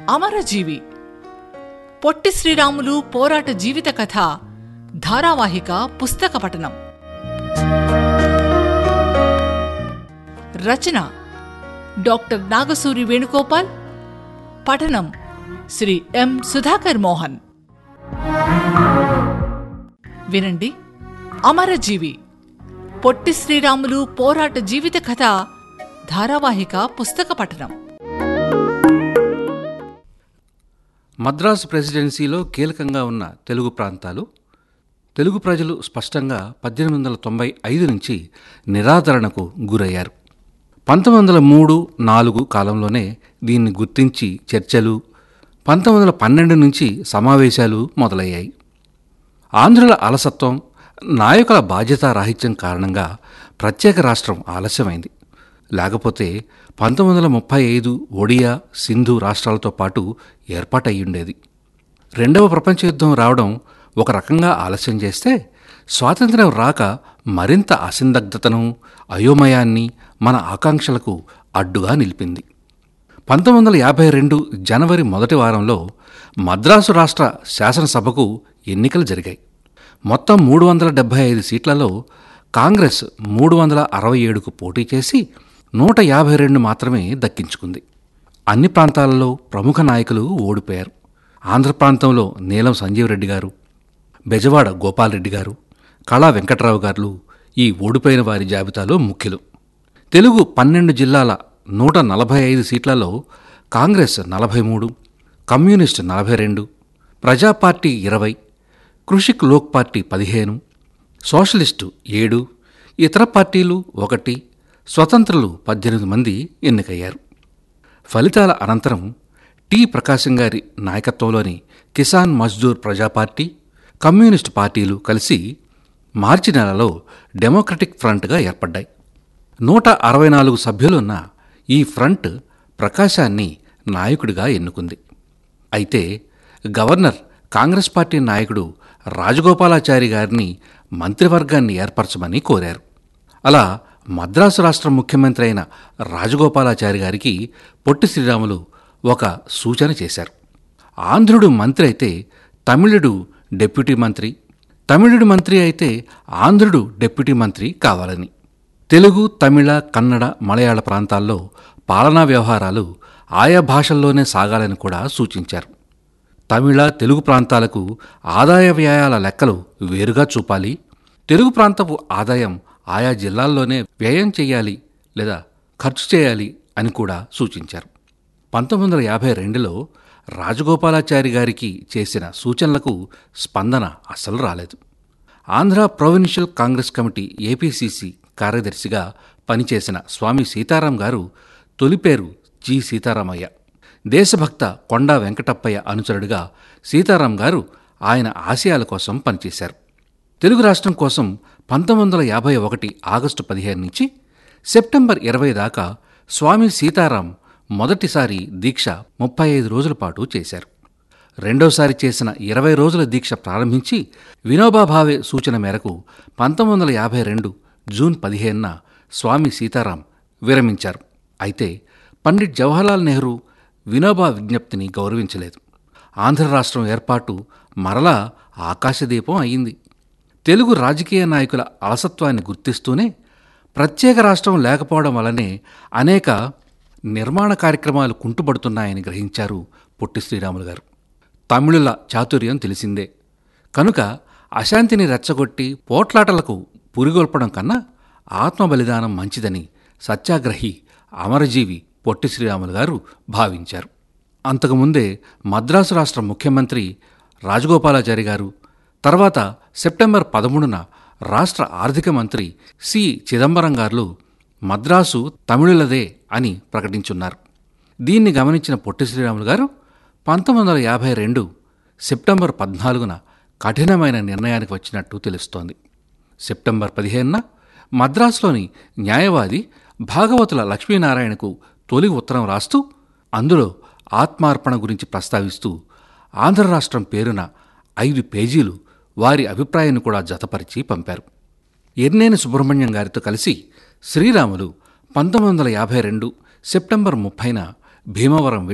అమరజీవి పొట్టి శ్రీరాములు పోరాట జీవిత కథ ధారావాహిక పుస్తక పఠనం రచన డాక్టర్ నాగసూరి వేణుగోపాల్ పఠనం శ్రీ ఎం సుధాకర్ మోహన్ వినండి అమరజీవి పొట్టి శ్రీరాములు పోరాట జీవిత కథ ధారావాహిక పుస్తక పఠనం మద్రాసు ప్రెసిడెన్సీలో కీలకంగా ఉన్న తెలుగు ప్రాంతాలు తెలుగు ప్రజలు స్పష్టంగా పద్దెనిమిది వందల తొంభై ఐదు నుంచి నిరాదరణకు గురయ్యారు పంతొమ్మిది వందల మూడు నాలుగు కాలంలోనే దీన్ని గుర్తించి చర్చలు పంతొమ్మిది వందల పన్నెండు నుంచి సమావేశాలు మొదలయ్యాయి ఆంధ్రుల అలసత్వం నాయకుల బాధ్యతారాహిత్యం కారణంగా ప్రత్యేక రాష్ట్రం ఆలస్యమైంది లేకపోతే పంతొమ్మిది వందల ముప్పై ఐదు ఒడియా సింధు రాష్ట్రాలతో పాటు ఏర్పాటయ్యుండేది రెండవ ప్రపంచ యుద్ధం రావడం ఒక రకంగా ఆలస్యం చేస్తే స్వాతంత్ర్యం రాక మరింత అసందగ్ధతను అయోమయాన్ని మన ఆకాంక్షలకు అడ్డుగా నిలిపింది పంతొమ్మిది వందల యాభై రెండు జనవరి మొదటి వారంలో మద్రాసు రాష్ట్ర శాసనసభకు ఎన్నికలు జరిగాయి మొత్తం మూడు వందల డెబ్బై ఐదు సీట్లలో కాంగ్రెస్ మూడు వందల అరవై ఏడుకు పోటీ చేసి నూట యాభై రెండు మాత్రమే దక్కించుకుంది అన్ని ప్రాంతాలలో ప్రముఖ నాయకులు ఓడిపోయారు ఆంధ్ర ప్రాంతంలో నీలం సంజీవ్ రెడ్డి గారు బెజవాడ గోపాలరెడ్డి గారు కళా వెంకట్రావు గారు ఈ ఓడిపోయిన వారి జాబితాలో ముఖ్యులు తెలుగు పన్నెండు జిల్లాల నూట నలభై ఐదు సీట్లలో కాంగ్రెస్ నలభై మూడు కమ్యూనిస్ట్ నలభై రెండు ప్రజా పార్టీ ఇరవై కృషిక్ లోక్ పార్టీ పదిహేను సోషలిస్టు ఏడు ఇతర పార్టీలు ఒకటి స్వతంత్రులు పద్దెనిమిది మంది ఎన్నికయ్యారు ఫలితాల అనంతరం టి ప్రకాశం గారి నాయకత్వంలోని కిసాన్ మజ్దూర్ ప్రజా పార్టీ కమ్యూనిస్ట్ పార్టీలు కలిసి మార్చి నెలలో డెమోక్రటిక్ ఫ్రంట్గా ఏర్పడ్డాయి నూట అరవై నాలుగు సభ్యులున్న ఈ ఫ్రంట్ ప్రకాశాన్ని నాయకుడిగా ఎన్నుకుంది అయితే గవర్నర్ కాంగ్రెస్ పార్టీ నాయకుడు రాజగోపాలాచారి గారిని మంత్రివర్గాన్ని ఏర్పరచమని కోరారు అలా మద్రాసు రాష్ట్ర ముఖ్యమంత్రి అయిన రాజగోపాలాచారి గారికి పొట్టి శ్రీరాములు ఒక సూచన చేశారు ఆంధ్రుడు మంత్రి అయితే తమిళుడు డెప్యూటీ మంత్రి తమిళుడు మంత్రి అయితే ఆంధ్రుడు డెప్యూటీ మంత్రి కావాలని తెలుగు తమిళ కన్నడ మలయాళ ప్రాంతాల్లో పాలనా వ్యవహారాలు ఆయా భాషల్లోనే సాగాలని కూడా సూచించారు తమిళ తెలుగు ప్రాంతాలకు ఆదాయ వ్యయాల లెక్కలు వేరుగా చూపాలి తెలుగు ప్రాంతపు ఆదాయం ఆయా జిల్లాల్లోనే వ్యయం చేయాలి లేదా ఖర్చు చేయాలి అని కూడా సూచించారు పంతొమ్మిది వందల యాభై రెండులో రాజగోపాలాచారి గారికి చేసిన సూచనలకు స్పందన అస్సలు రాలేదు Andhra provincial Congress committee A P C C కార్యదర్శిగా పనిచేసిన స్వామి సీతారాం గారు తొలి పేరు జి సీతారామయ్య దేశభక్త కొండా వెంకటప్పయ్య అనుచరుడిగా సీతారాం గారు ఆయన ఆశయాల కోసం పనిచేశారు తెలుగు రాష్ట్రం కోసం పంతొమ్మిది వందల యాభై ఒకటి ఆగస్టు పదిహేను నుంచి సెప్టెంబర్ ఇరవై దాకా స్వామి సీతారాం మొదటిసారి దీక్ష ముప్పై ఐదు రోజుల పాటు చేశారు రెండోసారి చేసిన ఇరవై రోజుల దీక్ష ప్రారంభించి వినోబా భావే సూచన మేరకు పంతొమ్మిది వందల యాభై రెండు జూన్ పదిహేనున స్వామి సీతారాం విరమించారు అయితే పండిట్ జవహర్లాల్ నెహ్రూ వినోబా విజ్ఞప్తిని గౌరవించలేదు ఆంధ్ర రాష్ట్రం ఏర్పాటు మరలా ఆకాశదీపం అయింది తెలుగు రాజకీయ నాయకుల అలసత్వాన్ని గుర్తిస్తూనే ప్రత్యేక రాష్ట్రం లేకపోవడం వల్లనే అనేక నిర్మాణ కార్యక్రమాలు కుంటుపడుతున్నాయని గ్రహించారు పొట్టి శ్రీరాములు గారు తమిళుల చాతుర్యం తెలిసిందే కనుక అశాంతిని రెచ్చగొట్టి పోట్లాటలకు పురిగొల్పడం కన్నా ఆత్మ బలిదానం మంచిదని సత్యాగ్రహి అమరజీవి పొట్టి శ్రీరాములు గారు భావించారు అంతకుముందే మద్రాసు రాష్ట్ర ముఖ్యమంత్రి రాజగోపాలాచారి గారు తర్వాత సెప్టెంబర్ పదమూడున రాష్ట్ర ఆర్థిక మంత్రి సి చిదంబరం గారు మద్రాసు తమిళులదే అని ప్రకటించున్నారు దీన్ని గమనించిన పొట్టి శ్రీరాములు గారు పంతొమ్మిది వందల యాభై రెండు సెప్టెంబర్ పద్నాలుగున కఠినమైన నిర్ణయానికి వచ్చినట్టు తెలుస్తోంది సెప్టెంబర్ పదిహేనున మద్రాసులోని న్యాయవాది భాగవతుల లక్ష్మీనారాయణకు తొలి ఉత్తరం రాస్తూ అందులో ఆత్మార్పణ గురించి ప్రస్తావిస్తూ ఆంధ్ర రాష్ట్రం పేరున ఐదు పేజీలు వారి అభిప్రాయాన్ని కూడా జతపరిచి పంపారు ఎర్నేని సుబ్రహ్మణ్యం గారితో కలిసి శ్రీరాములు పంతొమ్మిది వందల యాభై రెండు సెప్టెంబర్ ముప్పైన భీమవరం